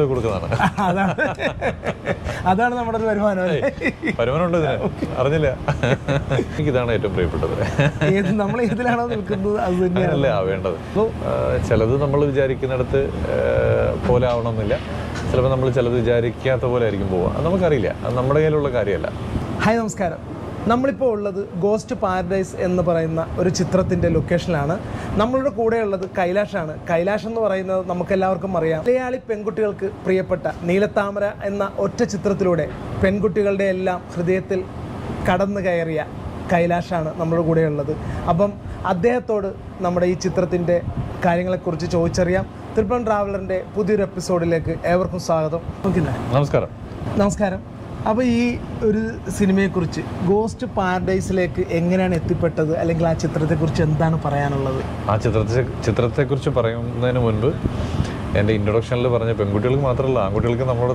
കൊടുക്കുന്നതാണ് അതാണ് അതാണ് നമ്മുടെ ഒരു വരുമാനം അല്ലേ വരുമാനമുണ്ട് ഇതിന് അറിഞ്ഞില്ല എനിക്കിതാണ് ഏറ്റവും പ്രിയപ്പെട്ടത് ഏത് നമ്മൾ ഏതിലാണോ നിൽക്കുന്നത് അത് തന്നെയാണ് അങ്ങനല്ലേ ആവേണ്ടത് ആ, ചിലത് നമ്മൾ വിചാരിക്കുന്നിടത്ത് ആ, പോലെ ആവണമെന്നില്ല ചിലപ്പോൾ നമ്മൾ ചിലത് വിചാരിക്കാത്ത പോലെ ആയിരിക്കും പോവുക അത് നമുക്കറിയില്ല അത് നമ്മുടെ കയ്യിലുള്ള കാര്യമല്ല ഹായ് നമസ്കാരം നമ്മളിപ്പോൾ ഉള്ളത് ഗോസ്റ്റ് പാരഡൈസ് എന്ന് പറയുന്ന ഒരു ചിത്രത്തിൻ്റെ ലൊക്കേഷനിലാണ് നമ്മളുടെ കൂടെയുള്ളത് കൈലാഷാണ് കൈലാഷ് എന്ന് പറയുന്നത് നമുക്കെല്ലാവർക്കും അറിയാം മലയാളി പെൺകുട്ടികൾക്ക് പ്രിയപ്പെട്ട നീലത്താമര എന്ന ഒറ്റ ചിത്രത്തിലൂടെ പെൺകുട്ടികളുടെ എല്ലാം ഹൃദയത്തിൽ കടന്നു കയറിയ കൈലാഷാണ് നമ്മുടെ കൂടെയുള്ളത് അപ്പം അദ്ദേഹത്തോട് നമ്മുടെ ഈ ചിത്രത്തിൻ്റെ കാര്യങ്ങളെക്കുറിച്ച് ചോദിച്ചറിയാം തിരുപ്പൻ ട്രാവലറിൻ്റെ പുതിയൊരു എപ്പിസോഡിലേക്ക് ഏവർക്കും സ്വാഗതം ഓക്കെ നമസ്കാരം നമസ്കാരം അപ്പോൾ ഈ ഒരു സിനിമയെക്കുറിച്ച് ഗോസ്റ്റ് പാരഡൈസിലേക്ക് എങ്ങനെയാണ് എത്തിപ്പെട്ടത് അല്ലെങ്കിൽ ആ ചിത്രത്തെക്കുറിച്ച് എന്താണ് പറയാനുള്ളത് ആ ചിത്രത്തെ ചിത്രത്തെക്കുറിച്ച് പറയുന്നതിന് മുൻപ് എൻ്റെ ഇൻട്രൊഡക്ഷനിൽ പറഞ്ഞ പെൺകുട്ടികൾക്ക് മാത്രമല്ല ആൺകുട്ടികൾക്ക് നമ്മളോട്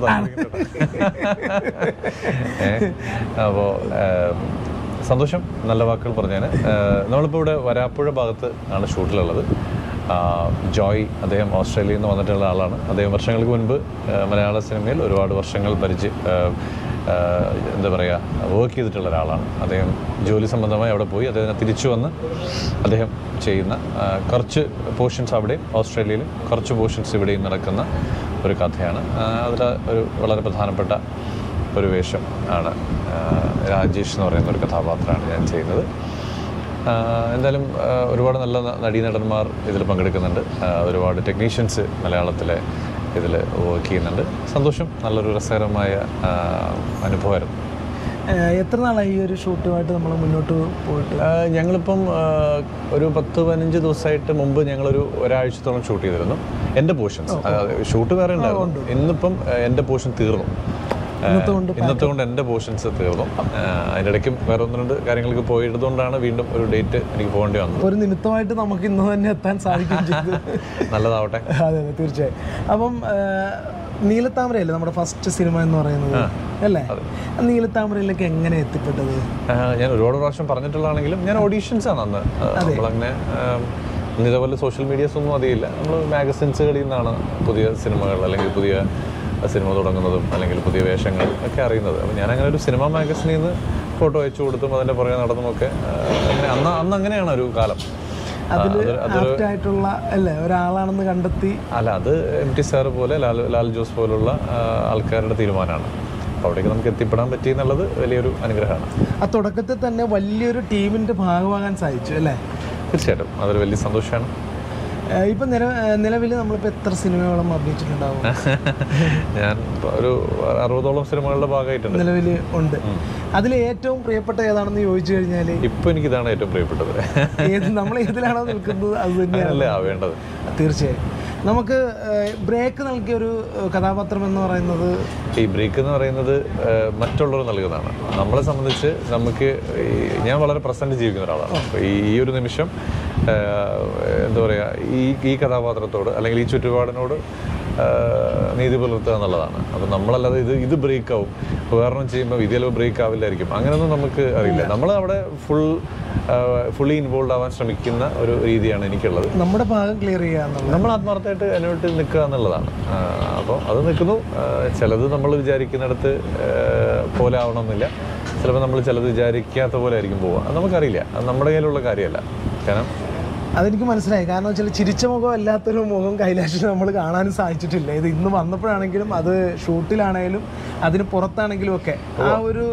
അപ്പോൾ സന്തോഷം നല്ല വാക്കുകൾ പറഞ്ഞാൽ നമ്മളിപ്പോൾ ഇവിടെ വരാപ്പുഴ ഭാഗത്ത് ആണ് ഷൂട്ടിലുള്ളത് ആ, ജോയ് അദ്ദേഹം ഓസ്ട്രേലിയയിൽ നിന്ന് വന്നിട്ടുള്ള ആളാണ് അദ്ദേഹം വർഷങ്ങൾക്ക് മുൻപ് ആ, മലയാള സിനിമയിൽ ഒരുപാട് വർഷങ്ങൾ പരിചയ ആ, ആ, എന്താ പറയുക വർക്ക് ചെയ്തിട്ടുള്ള ഒരാളാണ് അദ്ദേഹം ജോലി സംബന്ധമായി അവിടെ പോയി അദ്ദേഹം തിരിച്ചു വന്ന് അദ്ദേഹം ചെയ്യുന്ന ആ, കുറച്ച് പോർഷൻസ് അവിടെ ഓസ്ട്രേലിയയിലും കുറച്ച് പോർഷൻസ് ഇവിടെയും നടക്കുന്ന ഒരു കഥയാണ് ആ, അതിൽ ഒരു വളരെ പ്രധാനപ്പെട്ട ഒരു വേഷം ആണ് ആ, രാജേഷ് എന്ന് പറയുന്ന ഒരു കഥാപാത്രമാണ് ഞാൻ ചെയ്യുന്നത് ആ, എന്തായാലും ആ, ഒരുപാട് നല്ല ന- നടീനടന്മാർ ഇതിൽ പങ്കെടുക്കുന്നുണ്ട് ആ, ഒരുപാട് ടെക്നീഷ്യൻസ് മലയാളത്തിലെ ഇതിൽ വർക്ക് ചെയ്യുന്നുണ്ട് സന്തോഷം നല്ലൊരു രസകരമായ ആ, അനുഭവമായിരുന്നു ഏഹ് എത്ര നാളായി ഈ ഒരു ഷൂട്ടുമായിട്ട് നമ്മൾ മുന്നോട്ട് പോയിട്ട് ആ, ഞങ്ങളിപ്പം ആ, ഒരു പത്ത് പതിനഞ്ച് ദിവസമായിട്ട് മുമ്പ് ഞങ്ങളൊരു ഒരാഴ്ചത്തോളം ഷൂട്ട് ചെയ്തിരുന്നു എൻ്റെ പോർഷൻസ് ഷൂട്ട് വേറെ ഉണ്ടായിരുന്നു ഇന്നിപ്പം ആ, എൻ്റെ പോർഷൻ തീർന്നു ആ, ഇന്നത്തെ കൊണ്ട് ഇന്നത്തെ കൊണ്ട് എൻ്റെ പോർഷൻസ് തീർന്നു ആ, അതിൻ്റെ ഇടയ്ക്കും വേറെ ഒന്ന് രണ്ട് കാര്യങ്ങൾക്ക് പോയതുകൊണ്ടാണ് വീണ്ടും ഒരു ഡേറ്റ് എനിക്ക് പോകേണ്ടി വന്നത് ഒരു നിമിത്തമായിട്ട് നമുക്ക് ഇന്ന് തന്നെ എത്താൻ സാധിക്കുകയും ചെയ്തു നല്ലതാവട്ടെ അതെ അതെ തീർച്ചയായും അപ്പം ഏഹ്, നീലത്താമരയല്ലേ നമ്മുടെ ഫസ്റ്റ് സിനിമ എന്ന് പറയുന്നത് അല്ലേ ആ നീലത്താമരയിലേക്ക് എങ്ങനെ എത്തിപ്പെട്ടത് ആ, ഞാൻ ഒരുപാട് പ്രാവശ്യം പറഞ്ഞിട്ടുള്ളതാണെങ്കിലും ഞാൻ ഓഡീഷൻസ് ആണ് അന്ന് ആ, നമ്മളങ്ങനെ ആ, ഇന്ന് ഇതേപോലെ സോഷ്യൽ മീഡിയാസ് ഒന്നും അധികമില്ല നമ്മൾ മാഗസിൻസുകളിൽ നിന്നാണ് പുതിയ സിനിമകൾ അല്ലെങ്കിൽ പുതിയ സിനിമ തുടങ്ങുന്നതും അല്ലെങ്കിൽ പുതിയ വേഷങ്ങൾ ഒക്കെ അറിയുന്നത് അപ്പോൾ ഞാൻ അങ്ങനെ ഒരു സിനിമ മാഗസിനിൽ നിന്ന് ഫോട്ടോ അയച്ചു കൊടുത്തും അതിൻ്റെ പുറകെ നടന്നുമൊക്കെ ആ, അങ്ങനെ അന്ന് അന്ന് അങ്ങനെയാണ് ഒരു കാലം ആ, അതിൽ അത് അതൊരു ആപ്റ്റ് ആയിട്ടുള്ള അല്ലേ ഒരാളാണെന്ന് കണ്ടെത്തി അല്ല അത് എം ടി സാറ് പോലെ ലാൽ ലാൽ ജോസ് പോലുള്ള ആ, ആൾക്കാരുടെ തീരുമാനമാണ് അപ്പോൾ അവിടേക്ക് നമുക്ക് എത്തിപ്പെടാൻ പറ്റി എന്നുള്ളത് വലിയൊരു അനുഗ്രഹമാണ് ആ തുടക്കത്തിൽ തന്നെ വലിയൊരു ടീമിന്റെ ഭാഗമാകാൻ സാധിച്ചു അല്ലേ തീർച്ചയായിട്ടും അതൊരു വലിയ സന്തോഷമാണ് ഏഹ് ഇപ്പൊ നില നിലവിൽ നമ്മളിപ്പോൾ എത്ര സിനിമകളും അഭിനയിച്ചിട്ടുണ്ടാവും ഞാൻ ഇപ്പൊ ഒരു അറുപതോളം സിനിമകളുടെ ഭാഗമായിട്ടുണ്ട് നിലവിൽ ഉണ്ട് അതിൽ ഏറ്റവും പ്രിയപ്പെട്ട ഏതാണെന്ന് ചോദിച്ചു കഴിഞ്ഞാൽ ഇപ്പൊ എനിക്ക് ഇതാണ് ഏറ്റവും പ്രിയപ്പെട്ടത് ഏത് നമ്മൾ ഏതിലാണോ നിൽക്കുന്നത് അത് തന്നെയാണ് അങ്ങനല്ലേ ആവേണ്ടത് തീർച്ചയായും നമുക്ക് ബ്രേക്ക് നൽകിയ ഒരു ഏഹ്, കഥാപാത്രം എന്ന് പറയുന്നത് ഈ ബ്രേക്ക് എന്ന് പറയുന്നത് ഏഹ്, മറ്റുള്ളവർ നൽകുന്നതാണ് നമ്മളെ സംബന്ധിച്ച് നമുക്ക് ഈ- ഞാൻ വളരെ പ്രസന്റ് ജീവിക്കുന്ന ഒരാളാണ് അപ്പോൾ ഈ ഈ ഒരു നിമിഷം ഏഹ്, എന്താ പറയുക ഈ ഈ കഥാപാത്രത്തോട് അല്ലെങ്കിൽ ഈ ചുറ്റുപാടിനോട് ഏഹ്, നീതി പുലർത്തുക എന്നുള്ളതാണ് അപ്പോൾ നമ്മളല്ലാതെ ഇത് ഇത് ബ്രേക്ക് ആവും വേറൊന്നും ചെയ്യുമ്പോൾ ഇത് ചിലപ്പോൾ ബ്രേക്ക് ആവില്ലായിരിക്കും അങ്ങനെയൊന്നും നമുക്ക് അറിയില്ല നമ്മൾ അവിടെ ഫുൾ ഫുള്ളി ഇൻവോൾവ് ആവാൻ ശ്രമിക്കുന്ന ഒരു രീതിയാണ് എനിക്കുള്ളത് നമ്മുടെ ഭാഗം ക്ലിയർ ചെയ്യുക എന്നുള്ളത് നമ്മൾ ആത്മാർത്ഥമായിട്ട് അതിനോട്ട് നിൽക്കുക എന്നുള്ളതാണ് അപ്പോൾ അത് നിൽക്കുന്നു ആ, ചിലത് നമ്മൾ വിചാരിക്കുന്നിടത്ത് ആ, പോലെ ആവണമെന്നില്ല ചിലപ്പോൾ നമ്മൾ ചിലത് വിചാരിക്കാത്ത പോലെ ആയിരിക്കും പോവുക അത് നമുക്കറിയില്ല അത് നമ്മുടെ കയ്യിലുള്ള കാര്യമല്ല കാരണം അതെനിക്ക് മനസ്സിലായി കാരണം വെച്ചാൽ ചിരിച്ച മുഖം അല്ലാത്തൊരു മുഖം കൈലാഷിന് നമ്മൾ കാണാനും സാധിച്ചിട്ടില്ല ഇത് ഇന്ന് വന്നപ്പോഴാണെങ്കിലും അത് ഷൂട്ടിലാണെങ്കിലും അതിന് പുറത്താണെങ്കിലും ഒക്കെ ആ ഒരു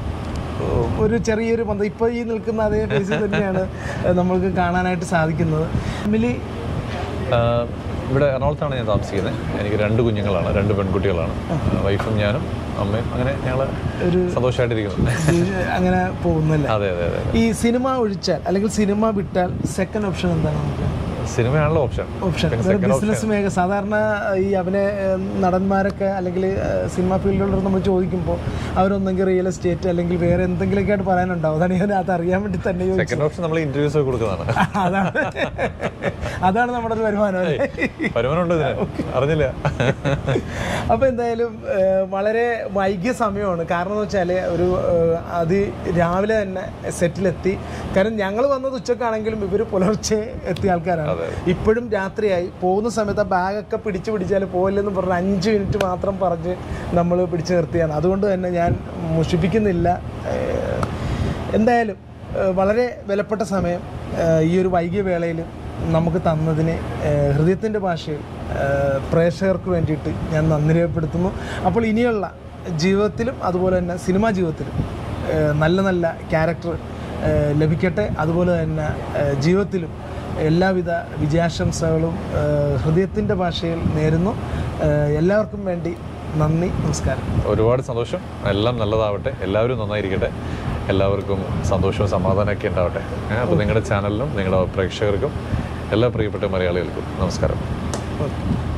ഒരു ചെറിയൊരു ബന്ധം ഇപ്പോൾ ഈ നിൽക്കുന്ന അതേ ഫേസിൽ തന്നെയാണ് നമ്മൾക്ക് കാണാനായിട്ട് സാധിക്കുന്നത് ഫാമിലി ആ, ഇവിടെ എറണാകുളത്താണ് ഞാൻ താമസിക്കുന്നത് എനിക്ക് രണ്ട് കുഞ്ഞുങ്ങളാണ് രണ്ട് പെൺകുട്ടികളാണ് വൈഫും ഞാനും അമ്മയും അങ്ങനെ ഞങ്ങൾ ഒരു സന്തോഷമായിട്ടിരിക്കുന്നു അങ്ങനെ പോകുന്നല്ലേ അതെ അതെ അതെ ഈ സിനിമ ഒഴിച്ചാൽ അല്ലെങ്കിൽ സിനിമ വിട്ടാൽ സെക്കൻഡ് ഓപ്ഷൻ എന്താണ് നമുക്ക് സിനിമയാണല്ലോ ഓപ്ഷൻ ഓപ്ഷൻ പിന്നെ second ബിസിനസ് മേഖല സാധാരണ ഈ അവനെ ഏഹ്, നടന്മാരൊക്കെ അല്ലെങ്കിൽ ഏഹ്, സിനിമ ഫീൽഡിലുള്ളവർ നമ്മൾ ചോദിക്കുമ്പോൾ അവരൊന്നെങ്കിൽ റിയൽ എസ്റ്റേറ്റ് അല്ലെങ്കിൽ വേറെ എന്തെങ്കിലുമൊക്കെ ആയിട്ട് പറയാനുണ്ടാവും അതാണ് ഞാൻ അത് അറിയാൻ വേണ്ടി തന്നെ ചോദിച്ചത്. സെക്കൻഡ് ഓപ്ഷൻ നമ്മൾ ഇന്റർവ്യൂസ് ഒക്കെ കൊടുക്കുന്നതാണ് അതാണ് അതാണ് നമ്മുടെ ഒരു വരുമാനം അല്ലേ വരുമാനമുണ്ട് ഇതിന് അറിഞ്ഞില്ല അപ്പോൾ എന്തായാലും ഏഹ്, വളരെ വൈകിയ സമയമാണ് കാരണം എന്ന് വെച്ചാൽ ഒരു ഏഹ്, അത് രാവിലെ തന്നെ സെറ്റിലെത്തി കാരണം ഞങ്ങൾ വന്നത് ഉച്ചക്കാണെങ്കിലും ഇവർ പുലർച്ചെ എത്തിയ ആൾക്കാരാണ് അതെ. ഇപ്പോഴും രാത്രിയായി പോകുന്ന സമയത്ത് ആ ബാഗൊക്കെ പിടിച്ച് പിടിച്ചാൽ പോയില്ലെന്ന് പറഞ്ഞ് അഞ്ച് മിനിറ്റ് മാത്രം പറഞ്ഞ് നമ്മൾ പിടിച്ചു നിർത്തിയാണ് അതുകൊണ്ട് തന്നെ ഞാൻ മുഷിപ്പിക്കുന്നില്ല ഏഹ് എന്തായാലും ഏഹ് വളരെ വിലപ്പെട്ട സമയം ഏഹ് ഈ ഒരു വൈകിയ വേളയിൽ നമുക്ക് തന്നതിന് ഏഹ് ഹൃദയത്തിൻ്റെ ഭാഷയിൽ ഏഹ് പ്രേക്ഷകർക്ക് വേണ്ടിയിട്ട് ഞാൻ നന്ദി രേഖപ്പെടുത്തുന്നു അപ്പോൾ ഇനിയുള്ള ജീവിതത്തിലും അതുപോലെ തന്നെ സിനിമാ ജീവിതത്തിലും ഏഹ് നല്ല നല്ല ക്യാരക്ടർ ലഭിക്കട്ടെ അതുപോലെ തന്നെ ഏഹ് ജീവിതത്തിലും എല്ലാവിധ വിജയാശംസകളും ഏഹ് ഹൃദയത്തിൻ്റെ ഭാഷയിൽ നേരുന്നു ഏഹ് എല്ലാവർക്കും വേണ്ടി നന്ദി നമസ്കാരം ഒരുപാട് സന്തോഷം എല്ലാം നല്ലതാവട്ടെ എല്ലാവരും നന്നായിരിക്കട്ടെ എല്ലാവർക്കും സന്തോഷവും സമാധാനമൊക്കെ ഉണ്ടാവട്ടെ അപ്പോൾ നിങ്ങളുടെ ചാനലിനും നിങ്ങളുടെ പ്രേക്ഷകർക്കും എല്ലാ പ്രിയപ്പെട്ട മലയാളികൾക്കും നമസ്കാരം ഓക്കെ